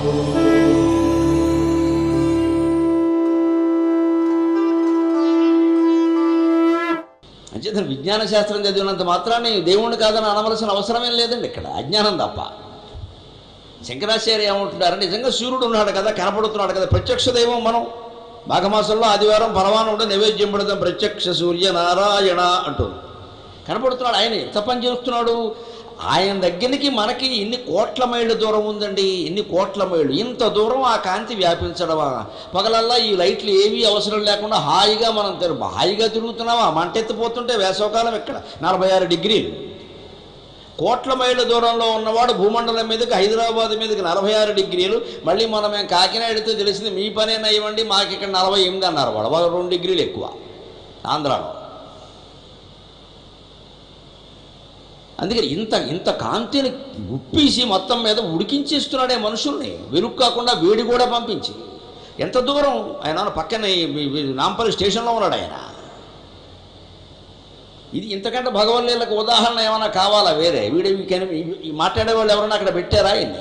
అంచేత విజ్ఞాన శాస్త్రం చదివినంత మాత్రాన్ని దేవుణ్ణి కాదని అనవలసిన అవసరమేం లేదండి ఇక్కడ అజ్ఞానం తప్ప శంకరాచార్య ఏమంటున్నారు నిజంగా సూర్యుడు ఉన్నాడు కదా కనపడుతున్నాడు కదా ప్రత్యక్ష దైవం మనం మాఘమాసంలో ఆదివారం పరమానుడు నైవేద్యం పెడతాం ప్రత్యక్ష సూర్య నారాయణ అంటుంది కనపడుతున్నాడు ఆయన ఎంత పని చేస్తున్నాడు ఆయన దగ్గరికి మనకి ఎన్ని కోట్ల మైళ్ళ దూరం ఉందండి ఎన్ని కోట్ల మైళ్ళు ఇంత దూరం ఆ కాంతి వ్యాపించడమా పగలల్లా ఈ లైట్లు ఏవీ అవసరం లేకుండా హాయిగా మనం తిరు హాయిగా తిరుగుతున్నామా మంటెత్తిపోతుంటే వేసవకాలం ఇక్కడ నలభై ఆరు డిగ్రీలు కోట్ల మైళ్ళ దూరంలో ఉన్నవాడు భూమండలం మీదకి హైదరాబాద్ మీదకి నలభై ఆరు డిగ్రీలు మళ్ళీ మనం మేము కాకినాడతో తెలిసింది మీ పనేనా ఇవ్వండి మాకు ఇక్కడ నలభై ఎనిమిది అన్నారు వాడు వాళ్ళు రెండు డిగ్రీలు ఎక్కువ ఆంధ్రాలో అందుకని ఇంత ఇంత కాంతిని గుప్పేసి మొత్తం మీద ఉడికించేస్తున్నాడే మనుషుల్ని వెలుగు కాకుండా వేడి కూడా పంపించి ఎంత దూరం ఆయన పక్కనే ఈ- ఈ నాంపల్లి స్టేషన్లో ఉన్నాడు ఆయన ఇది ఇంతకంటే భగవల్లీలకు ఉదాహరణ ఏమైనా కావాలా వేరే వీడు ఈ మాట్లాడే వాళ్ళు ఎవరైనా అక్కడ పెట్టారా ఆయన్ని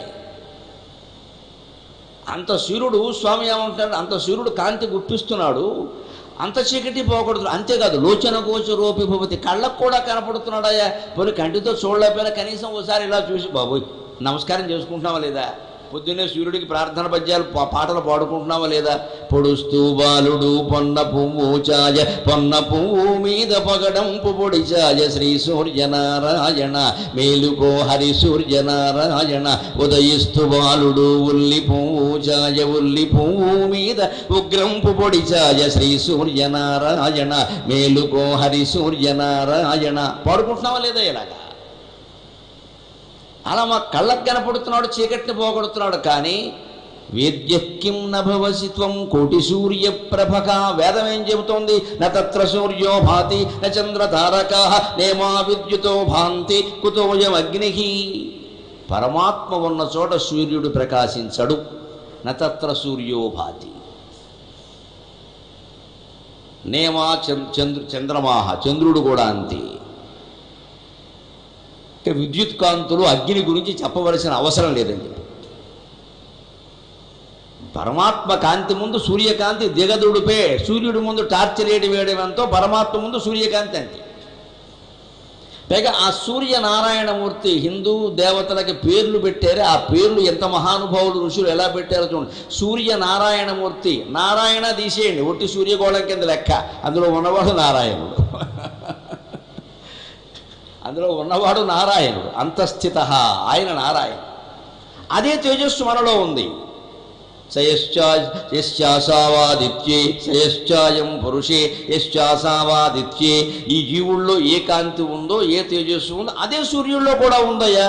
అంత సూర్యుడు స్వామి ఏమంటాడు అంత సూర్యుడు కాంతి గుప్పిస్తున్నాడు అంత చీకటి పోకూడదు అంతేకాదు లోచన గోచరోపి భవతి కళ్ళకు కూడా కనపడుతున్నాడయ్యా పోనీ కంటితో చూడలేకపోయినా కనీసం ఒకసారి ఇలా చూసి బాబోయ్ నమస్కారం చేసుకుంటున్నావా లేదా పొద్దున్నే సూర్యుడికి ప్రార్థన పద్యాలు పా- పాటలు పాడుకుంటున్నావా లేదా పొడుస్తూ బాలుడు పొన్న పువ్వు చాయ పొన్న పువ్వు మీద పగడంపు పొడిచాయ శ్రీ సూర్యనారాయణ మేలుకో హరి సూర్యనారాయణ ఉదయిస్తూ బాలుడు ఉల్లి పువ్వు చాయ ఉల్లి పువ్వు మీద ఉగ్రంపు పొడిచాయ శ్రీ సూర్యనారాయణ మేలుకో హరి సూర్యనారాయణ పాడుకుంటున్నావా లేదా ఇలాగా అలా మా కళ్ళకు కనపడుతున్నాడు చీకటిని పోగొడుతున్నాడు కానీ వేద్యక్కిం నభవసి త్వం కోటి సూర్య ప్రభక వేదం ఏం చెబుతోంది న తత్ర సూర్యో భాతి న చంద్ర తారకా నేమా విద్యుతో భాంతి కుతోయం అగ్ని పరమాత్మ ఉన్న చోట సూర్యుడు ప్రకాశించడు న తత్ర సూర్యో భాతి నేమా చం- చంద్రు చంద్రమాహ చంద్రుడు కూడా అంతే ఇక విద్యుత్ కాంతులు అగ్ని గురించి చెప్పవలసిన అవసరం లేదండి పరమాత్మ కాంతి ముందు సూర్యకాంతి దిగదుడిపే సూర్యుడి ముందు టార్చ్ రేటు వేయడంతో పరమాత్మ ముందు సూర్యకాంతి అంతే పైగా ఆ సూర్యనారాయణమూర్తి హిందూ దేవతలకి పేర్లు పెట్టారే ఆ పేర్లు ఎంత మహానుభావులు ఋషులు ఎలా పెట్టారో చూడండి సూర్యనారాయణమూర్తి నారాయణ తీసేయండి ఒట్టి సూర్యగోళం కింద లెక్క అందులో ఉన్నవాడు నారాయణుడు అందులో ఉన్నవాడు నారాయణుడు అంతస్థిత ఆయన నారాయణ అదే తేజస్సు మనలో ఉంది సయశ్చాసావాదిత్యే సయశ్చాయం పురుషే యశ్చాసావాదిత్యే ఈ జీవుల్లో ఏ కాంతి ఉందో ఏ తేజస్సు ఉందో అదే సూర్యుల్లో కూడా ఉందయ్యా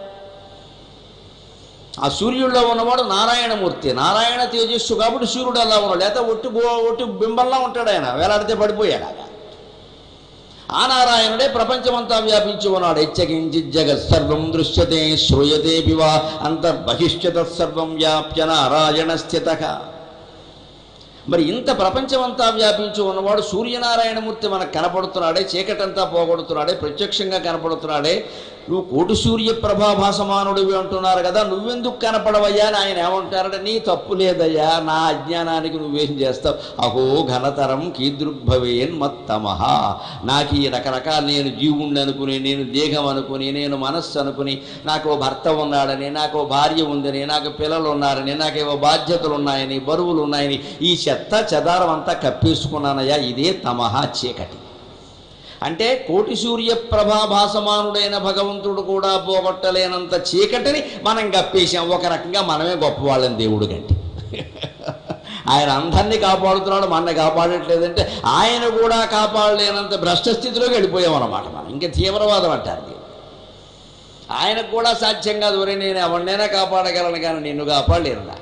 ఆ సూర్యుల్లో ఉన్నవాడు నారాయణమూర్తి నారాయణ తేజస్సు కాబట్టి సూర్యుడు అలా ఉన్నాడు లేకపోతే ఒట్టి గో- ఒట్టి బింబంలా ఉంటాడు ఆయన వేలాడితే పడిపోయాడు ఆయన ఆ నారాయణుడే ప్రపంచమంతా వ్యాపించి ఉన్నాడు హెచ్చకించి జగత్ సర్వం దృశ్యతే శ్రూయతే పివా అంతర్బహిష్యత సర్వం వ్యాప్య నారాయణ స్థిత మరి ఇంత ప్రపంచమంతా వ్యాపించి ఉన్నవాడు సూర్యనారాయణమూర్తి మనకు కనపడుతున్నాడే చీకటంతా పోగొడుతున్నాడే ప్రత్యక్షంగా కనపడుతున్నాడే నువ్వు కోటి సూర్య ప్రభాభాసమానుడివి అంటున్నారు కదా నువ్వెందుకు కనపడవయ్యా అని ఆయన ఏమంటారంటే నీ తప్పు లేదయ్యా నా అజ్ఞానానికి నువ్వేం చేస్తావు అహో ఘనతరం కీదృగ్భవేన్ మత్తమహ నాకు ఈ రకరకాల నేను జీవుణ్ణి అనుకుని నేను దేహం అనుకుని నేను మనస్సు అనుకుని నాకు ఓ భర్త ఉన్నాడని నాకు ఓ భార్య ఉందని నాకు పిల్లలు ఉన్నారని నాకేవో బాధ్యతలు ఉన్నాయని బరువులు ఉన్నాయని ఈ చెత్త చెదారం అంతా కప్పేసుకున్నానయ్యా ఇదే తమహ చీకటి అంటే కోటి సూర్య ప్రభాభాసమానుడైన భగవంతుడు కూడా పోగొట్టలేనంత చీకటిని మనం కప్పేసాం ఒక రకంగా మనమే గొప్పవాళ్ళని దేవుడు కంటే ఆయన అందరినీ కాపాడుతున్నాడు మనని కాపాడట్లేదంటే ఆయన కూడా కాపాడలేనంత భ్రష్ట స్థితిలోకి వెళ్ళిపోయాం అన్నమాట మనం ఇంకా తీవ్రవాదం అంటారు దీన్ని. ఆయనకు కూడా సాధ్యం కాదు ఒరే నేను ఎవరినైనా కాపాడగలను కానీ నిన్ను కాపాడలేనుగా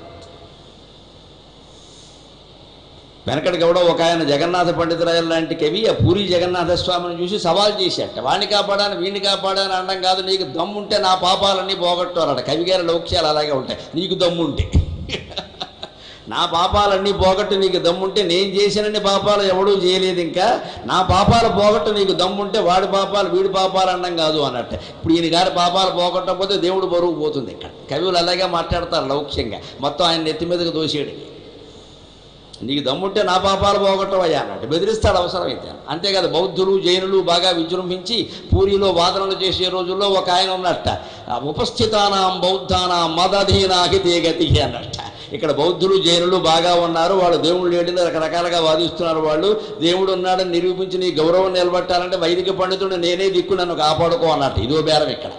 వెనకటికి ఎవడో ఒక ఆయన జగన్నాథ పండితురాయలు లాంటి కవి ఆ పూరి జగన్నాథ స్వామిని చూసి సవాల్ చేశాట వాడిని కాపాడాను వీడిని కాపాడాను అనడం కాదు నీకు దమ్ముంటే నా పాపాలన్నీ పోగొట్టారట కవి గారి లౌక్యాలు అలాగే ఉంటాయి నీకు దమ్ముంటే నా పాపాలన్నీ పోగొట్టు నీకు దమ్ముంటే నేను చేసినన్ని పాపాలు ఎవడూ చేయలేదు ఇంకా నా పాపాలు పోగొట్టు నీకు దమ్ముంటే వాడి పాపాలు వీడి పాపాలు అన్నం కాదు అన్నట్టు ఇప్పుడు ఈయన గారి పాపాలు పోగొట్టకపోతే దేవుడు బరువు పోతుంది ఇక్కడ కవులు అలాగే మాట్లాడతారు లౌక్యంగా మొత్తం ఆయన నెత్తి మీదకి దోసేయడం నీకు దమ్ముంటే నా పాపాలు పోగొట్టవయ్యా అన్నట్టు బెదిరిస్తాడు అవసరమైతే అంతేకాదు బౌద్ధులు జైనులు బాగా విజృంభించి పూరిలో వాదనలు చేసే రోజుల్లో ఒక ఆయన ఉన్నట్ట ఆ ఉపస్థితానాం బౌద్ధానాం మదధీనాకి గతి అన్నట్ట ఇక్కడ బౌద్ధులు జైనులు బాగా ఉన్నారు వాళ్ళు దేవుళ్ళు లేడని రకరకాలుగా వాదిస్తున్నారు వాళ్ళు దేవుడు ఉన్నాడని నిరూపించి నీ గౌరవం నిలబట్టాలంటే వైదిక పండితుడు నేనే దిక్కు నన్ను కాపాడుకో అన్నట్టు ఇదో బేరం ఇక్కడ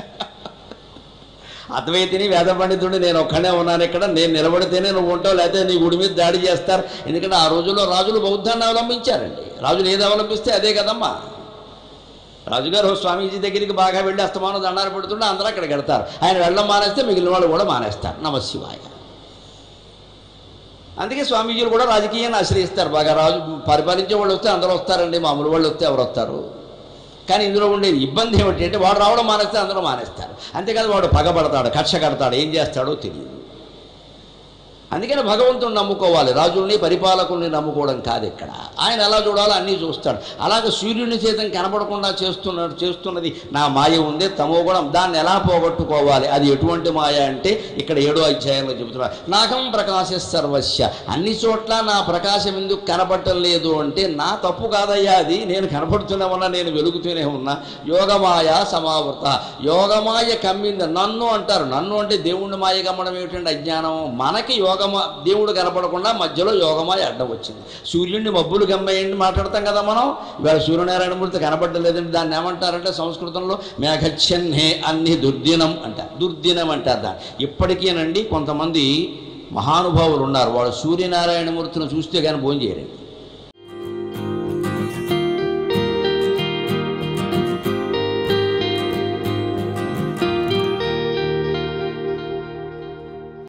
అద్వైతిని వేద పండితుడిని నేను ఒక్కడే ఉన్నాను ఇక్కడ నేను నిలబడితేనే నువ్వు ఉంటావు లేకపోతే నీ గుడి మీద దాడి చేస్తారు ఎందుకంటే ఆ రోజుల్లో రాజులు బౌద్ధాన్ని అవలంబించారండి రాజులు ఏది అవలంబిస్తే అదే కదమ్మా రాజుగారు స్వామీజీ దగ్గరికి బాగా వెళ్ళి అస్తమానం దండాలు పెడుతుంటే అందరూ అక్కడికి వెళ్తారు ఆయన వెళ్ళడం మానేస్తే మిగిలిన వాళ్ళు కూడా మానేస్తారు నమశివాయ అందుకే స్వామీజీలు కూడా రాజకీయాన్ని ఆశ్రయిస్తారు బాగా రాజు పరిపాలించే వాళ్ళు వస్తే అందరూ వస్తారండి మామూలు వాళ్ళు వస్తే ఎవరు వస్తారు కానీ ఇందులో ఉండేది ఇబ్బంది ఏమిటంటే వాడు రావడం మానేస్తే అందరూ మానేస్తారు అంతేకాదు వాడు పగబడతాడు కక్ష కడతాడు ఏం చేస్తాడో తెలియదు అందుకని భగవంతుని నమ్ముకోవాలి రాజుల్ని పరిపాలకుల్ని నమ్ముకోవడం కాదు ఇక్కడ ఆయన ఎలా చూడాలో అన్నీ చూస్తాడు అలాగే సూర్యుని చేతం కనపడకుండా చేస్తున్నాడు చేస్తున్నది నా మాయ ఉంది తమో గుణం దాన్ని ఎలా పోగొట్టుకోవాలి అది ఎటువంటి మాయ అంటే ఇక్కడ ఏడో అధ్యాయంలో చెబుతున్నాడు నాకం ప్రకాశ సర్వస్య అన్ని చోట్ల నా ప్రకాశం ఎందుకు కనపడటం లేదు అంటే నా తప్పు కాదయ్యా అది నేను కనపడుతూనే ఉన్నా నేను వెలుగుతూనే ఉన్నా యోగమాయ సమావృత యోగమాయ కమ్మింది నన్ను అంటారు నన్ను అంటే దేవుణ్ణి మాయ కమ్మడం ఏమిటంటే అజ్ఞానం మనకి యోగమా దేవుడు కనపడకుండా మధ్యలో యోగమాయ అడ్డం వచ్చింది సూర్యుడిని మబ్బులు గమ్మేయండి మాట్లాడతాం కదా మనం ఇవాళ సూర్యనారాయణమూర్తి కనపడలేదండి దాన్ని ఏమంటారంటే సంస్కృతంలో మేఘచ్చన్హే అన్ని దుర్దినం అంటారు దుర్దినం అంటారు దాన్ని ఇప్పటికీనండి కొంతమంది మహానుభావులు ఉన్నారు వాళ్ళు సూర్యనారాయణమూర్తిని చూస్తే కానీ భోజనం చేయరండి